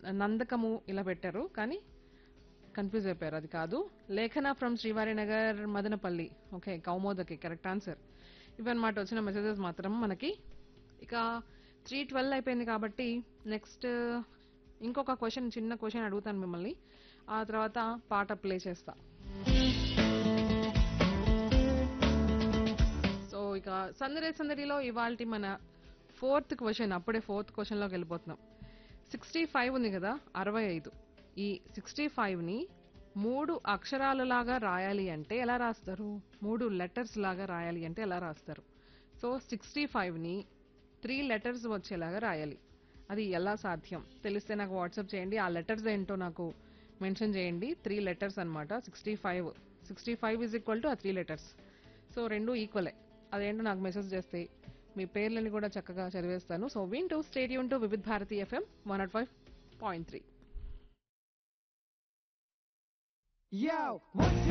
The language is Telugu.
నందకము ఇలా పెట్టారు కానీ కన్ఫ్యూజ్ అయిపోయారు అది కాదు Lekhana from Srivari Nagar Madanapalli okay Kaumodaki correct answer ఇవన్నమాట వచ్చిన మెసేజెస్ మాత్రం మనకి ఇక త్రీ ట్వెల్వ్ అయిపోయింది కాబట్టి నెక్స్ట్ ఇంకొక క్వశ్చన్ చిన్న క్వశ్చన్ అడుగుతాను మిమ్మల్ని ఆ తర్వాత పాట ప్లే చేస్తా సో ఇక సందడి సందడిలో ఇవాళ మన ఫోర్త్ క్వశ్చన్ అప్పుడే ఫోర్త్ క్వశ్చన్లోకి వెళ్ళిపోతున్నాం సిక్స్టీ ఫైవ్ ఉంది కదా అరవై ఐదు ఈ సిక్స్టీ ఫైవ్ని మూడు అక్షరాలలాగా రాయాలి అంటే ఎలా రాస్తారు మూడు లెటర్స్ లాగా రాయాలి అంటే ఎలా రాస్తారు సో సిక్స్టీ ఫైవ్ని త్రీ లెటర్స్ వచ్చేలాగా రాయాలి అది ఎలా సాధ్యం తెలిస్తే నాకు వాట్సాప్ చేయండి ఆ లెటర్స్ ఏంటో నాకు మెన్షన్ చేయండి త్రీ లెటర్స్ అనమాట sixty five sixty five is equal to uh three letters so రెండు ఈక్వలే అదేంటో నాకు మెసేజ్ చేస్తే మీ పేర్లని కూడా చక్కగా చదివేస్తాను so win to stadium to Vividh Bharati FM one nought five point three Yo, one, two.